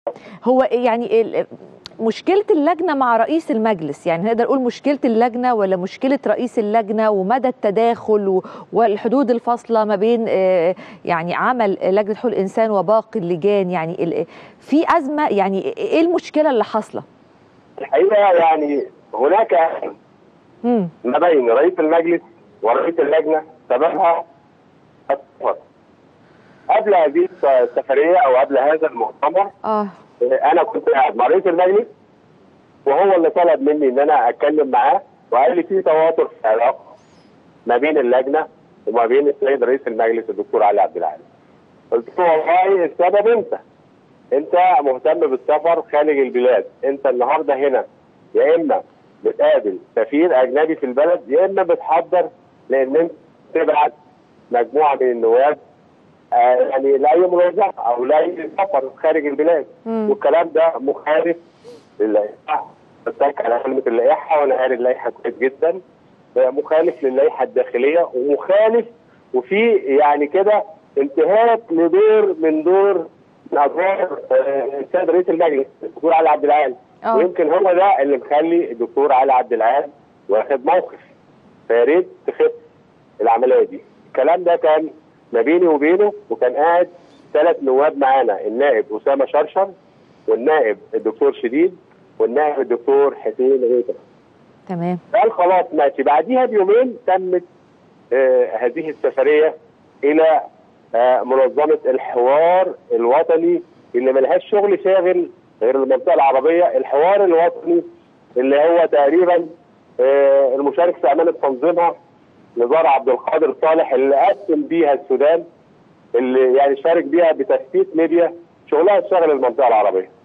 هو يعني ال- مشكلة اللجنة مع رئيس المجلس يعني نقدر نقول مشكلة اللجنة ولا مشكلة رئيس اللجنة ومدى التداخل و- والحدود الفاصلة ما بين آه، يعني عمل لجنة حقوق الإنسان وباقي اللجان يعني ال- في أزمة يعني إيه المشكلة اللي حاصلة؟ الحقيقه يعني هناك مم. ما بين رئيس المجلس ورئيس اللجنه سببها السفر. قبل هذه السفريه او قبل هذا المؤتمر اه انا كنت قاعد مع رئيس المجلس وهو اللي طلب مني ان انا اتكلم معاه وقال لي في تواتر في العلاقه ما بين اللجنه وما بين السيد رئيس المجلس الدكتور علي عبد العال. قلت له والله السبب انت. انت مهتم بالسفر خارج البلاد، انت النهارده هنا يا اما بتقابل سفير اجنبي في البلد يا اما بتحضر لان انت تبعت مجموعه من النواب آه، يعني لاي منظمه او لاي سفر خارج البلاد مم. والكلام ده مخالف للائحه بتك على كلمه اللائحه وانا قاري اللائحه كويس جدا آه، مخالف للائحه الداخليه ومخالف وفي يعني كده انتهاك لدور من دور من ادوار آه، السيد رئيس المجلس الدكتور علي عبد العال آه. ويمكن هو ده اللي مخلي الدكتور علي عبد العال واخد موقف فيا ريت تخف العمليه دي الكلام ده كان ما بيني وبينه وكان قاعد ثلاث نواب معانا النائب اسامه شرشر والنائب الدكتور شديد والنائب الدكتور حسين غيثر تمام قال خلاص ماشي بعديها بيومين تمت آه هذه السفريه الى آه منظمه الحوار الوطني اللي ملهاش شغل شاغل غير المنطقه العربيه الحوار الوطني اللي هو تقريبا آه المشارك في امانه تنظيمها نزار عبد القادر صالح اللي قسم بيها السودان اللي يعني شارك بيها بتثبيت ليبيا شغلها تشغل المنطقه العربيه